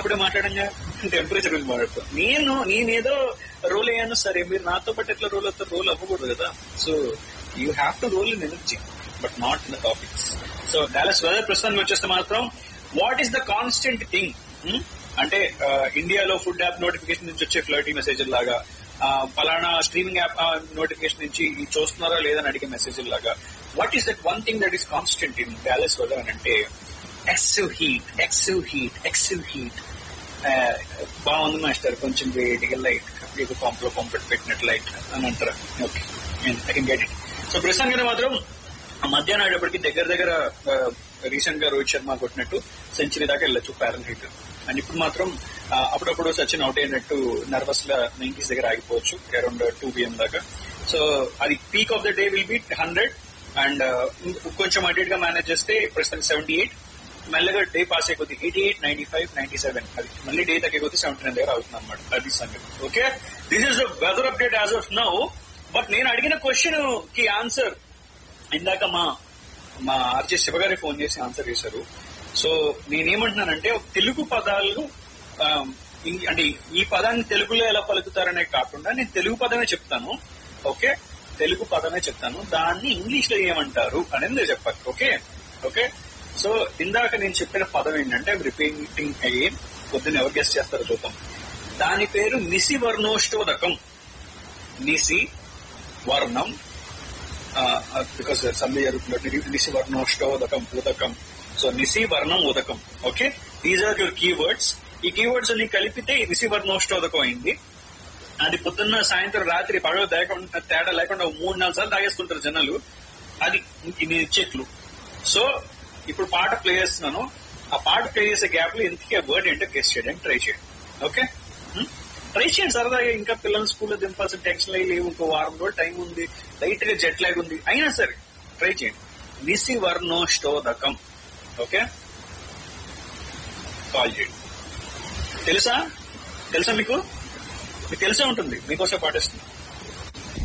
అప్పుడే మాట్లాడంగా టెంపరేచర్ గురించి మాట్లాడుతాం నేను నేనేదో రోల్ అయ్యాను సరే మీరు నాతో పాటు ఎట్లా రోల్ అవుతారు రోల్ అవ్వకూడదు కదా so you have to roll in energy but not in the topics so Dallas weather ప్రస్తుతానికి వచ్చేస్తే మాత్రం what is the constant thing అంటే ఆ, ఇండియాలో ఫుడ్ యాప్ నోటిఫికేషన్ నుంచి వచ్చే ఫ్లర్టీ మెసేజ్ లాగా ఆ, పలానా స్ట్రీమింగ్ యాప్ నోటిఫికేషన్ నుంచి ఇది చూస్తున్నారా లేదని అడిగే మెసేజ్ లాగా what is that one thing that is constant in Dallas weather అని అంటే excessive heat excessive heat excessive heat బాగుంది మాస్టర్ కొంచెం వేడిగా లైట్ మీకు పంపులో పంపెట్ పెట్టినట్టు లైట్ అని అంటారు okay I can get it so ప్రస్తుతానికి మాత్రం ఆ మధ్యాహ్నం ఆడేపటికి దగ్గర దగ్గర రీసెంట్ గా రోహిత్ శర్మ కొట్టినట్టు సెంచరీ దాకా వెళ్ళొచ్చు ప్యారల్ హీట్ అండ్ ఇప్పుడు మాత్రం ఆ, అప్పుడప్పుడు సచిన్ అవుట్ అయినట్టు నర్వస్ గా నైన్టీస్ దగ్గర ఆగిపోవచ్చు అరౌండ్ టూ పిఎం దాకా సో అది peak of the day will be hundred and కొంచెం అటు గా మేనేజ్ చేస్తే ప్రస్తుతం సెవెంటీ ఎయిట్ మెల్లగా డే పాస్ అయిపోతే eighty eight ninety five ninety seven అది మళ్ళీ డే తగ్గిపోతే సెవెంటీ నైన్ దగ్గర అవుతుంది అనమాట అది సంగతి okay this is the weather update as of now but నేను అడిగిన క్వశ్చన్ కి ఆన్సర్ ఇందాక మా మా ఆర్జే శివగారి ఫోన్ చేసి ఆన్సర్ చేశారు సో నేనేమంటున్నానంటే తెలుగు పదాలు ఆ, ఇం- అంటే ఈ పదాన్ని తెలుగులో ఎలా పలుకుతారనే కాకుండా నేను తెలుగు పదమే చెప్తాను ఓకే తెలుగు పదమే చెప్తాను దాన్ని ఇంగ్లీష్ లో ఏమంటారు అనేది నేను చెప్పాలి ఓకే ఓకే సో ఇందాక నేను చెప్పిన పదం ఏంటంటే రిపీటింగ్ అగైన్ పొద్దున్న ఎవరు గెస్ట్ చేస్తారో చూద్దాం దాని పేరు నిసి వర్ణోష్టోదకం నిసి వర్ణం బికాస్ సంధి జరుగుతున్నట్టు నిసి వర్ణోష్టోదకం ఉదకం సో నిసి వర్ణం ఉదకం okay these are your keywords ఈ కీవర్డ్స్ అన్ని కలిపితే ఈ నిసి వర్ణోష్టోదకం అయింది అది పొద్దున్న సాయంత్రం రాత్రి పగలు లేకుండా తేడా లేకుండా ఓ మూడు నాలుగు సార్లు తాగేసుకుంటారు జనాలు అది ఇది చెట్లు సో ఇప్పుడు పాట ప్లే చేస్తున్నాను ఆ పాట ప్లే చేసే గ్యాప్ లో ఇంతకీ ఆ వర్డ్ ఏంటో గెస్ట్ చేయడానికి ట్రై చేయండి ఓకే ట్రై చేయండి సరదాగా ఇంకా పిల్లల్ని స్కూల్లో దింపాల్సిన టెన్షన్ లేవు ఇంకో వారం రోజులు టైం ఉంది లైట్ గా జెట్ లాగ్ ఉంది అయినా సరే ట్రై చేయండి నిసి వర్ణోష్టోదకం ఓకే కాల్ చేయండి తెలుసా తెలుసా మీకు మీకు తెలిసే ఉంటుంది మీకోసం పాటిస్తుంది